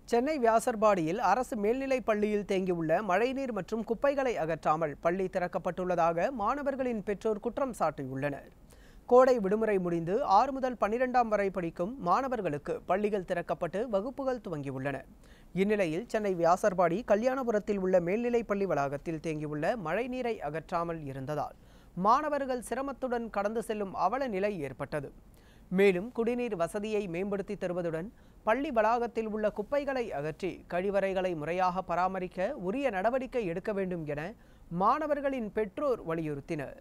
சென்னை வியாசர்பாடியில் அரசு மேல்நிலைப் பள்ளியில் தேங்கியுள்ள மழைநீர் மற்றும் குப்பைகளை அகற்றாமல் பள்ளி திறக்கப்பட்டுள்ளதாக மாணவர்களின் பெற்றோர் குற்றம் சாட்டியுள்ளனர் கோடை விடுமுறை முடிந்து ஆறு முதல் பன்னிரெண்டாம் வரை படிக்கும் மாணவர்களுக்கு பள்ளிகள் திறக்கப்பட்டு வகுப்புகள் துவங்கியுள்ளன இந்நிலையில் சென்னை வியாசர்பாடி கல்யாணபுரத்தில் உள்ள மேல்நிலைப் பள்ளி வளாகத்தில் தேங்கியுள்ள மழைநீரை அகற்றாமல் இருந்ததால் மாணவர்கள் சிரமத்துடன் கடந்து செல்லும் அவல நிலை ஏற்பட்டது மேலும் குடிநீர் வசதியை மேம்படுத்தி தருவதுடன் பள்ளி வளாகத்தில் உள்ள குப்பைகளை அகற்றி கழிவறைகளை முறையாக பராமரிக்க உரிய நடவடிக்கை எடுக்க வேண்டும் என மாணவர்களின் பெற்றோர் வலியுறுத்தினர்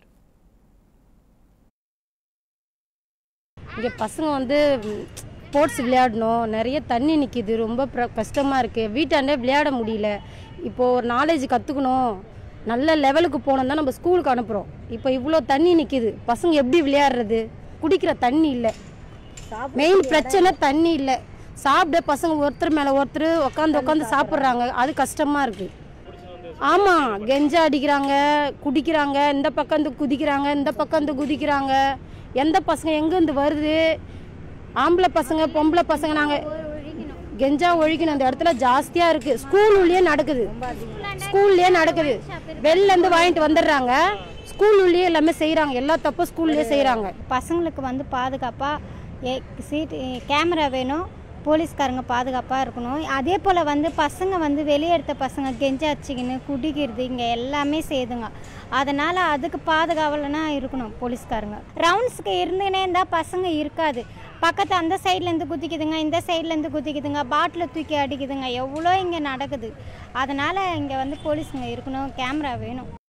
இங்கே பசங்க வந்து ஸ்போர்ட்ஸ் விளையாடணும் நிறைய தண்ணி நிற்கிது ரொம்ப ப்ர- கஷ்டமா இருக்குது வீட்டாண்டே விளையாட முடியல இப்போது ஒரு நாலேஜ் கற்றுக்கணும் நல்ல லெவலுக்கு போனோம் தான் நம்ம ஸ்கூலுக்கு அனுப்புகிறோம் இப்போ இவ்வளோ தண்ணி நிற்கிது பசங்க எப்படி விளையாடுறது குடிக்கிற தண்ணி இல்லை மெயின் பிரச்சனை தண்ணி இல்லை சாப்பிட பசங்க ஒருத்தர் மேலே ஒருத்தர் உட்காந்து உட்காந்து சாப்பிட்றாங்க அது கஷ்டமாக இருக்குது ஆமாம் கெஞ்சா அடிக்கிறாங்க குடிக்கிறாங்க இந்த பக்கம் இருந்து குதிக்கிறாங்க இந்த பக்கம் இருந்து குதிக்கிறாங்க எந்த பசங்க எங்கேருந்து வருது ஆம்பளை பசங்க பொம்பளை பசங்க நாங்கள் கெஞ்சா ஒழிக்கணும் அந்த இடத்துல ஜாஸ்தியாக இருக்குது ஸ்கூல் உள்ளே நடக்குது ஸ்கூல்லேயே நடக்குது வெளில இருந்து வாங்கிட்டு வந்துடுறாங்க ஸ்கூல் உள்ளே எல்லாமே செய்கிறாங்க எல்லா தப்பும் ஸ்கூல்லேயே செய்கிறாங்க பசங்களுக்கு வந்து பாதுகாப்பாக சீட் கேமரா வேணும் போலீஸ்காரங்க பாதுகாப்பாக இருக்கணும் அதே போல் வந்து பசங்க வந்து வெளியே எடுத்த பசங்க கெஞ்சா அடிச்சிக்கின்னு குடிக்கிறது இங்கே எல்லாமே செய்யுதுங்க அதனால் அதுக்கு பாதுகாவலனா இருக்கணும் போலீஸ்காரங்க ரவுண்ட்ஸுக்கு இருந்துனே இருந்தால் பசங்க இருக்காது பக்கத்து அந்த சைட்லேருந்து குதிக்குதுங்க இந்த சைட்லேருந்து குதிக்குதுங்க பாட்டில் தூக்கி அடிக்குதுங்க எவ்வளோ இங்கே நடக்குது அதனால் இங்கே வந்து போலீஸுங்க இருக்கணும் கேமரா வேணும்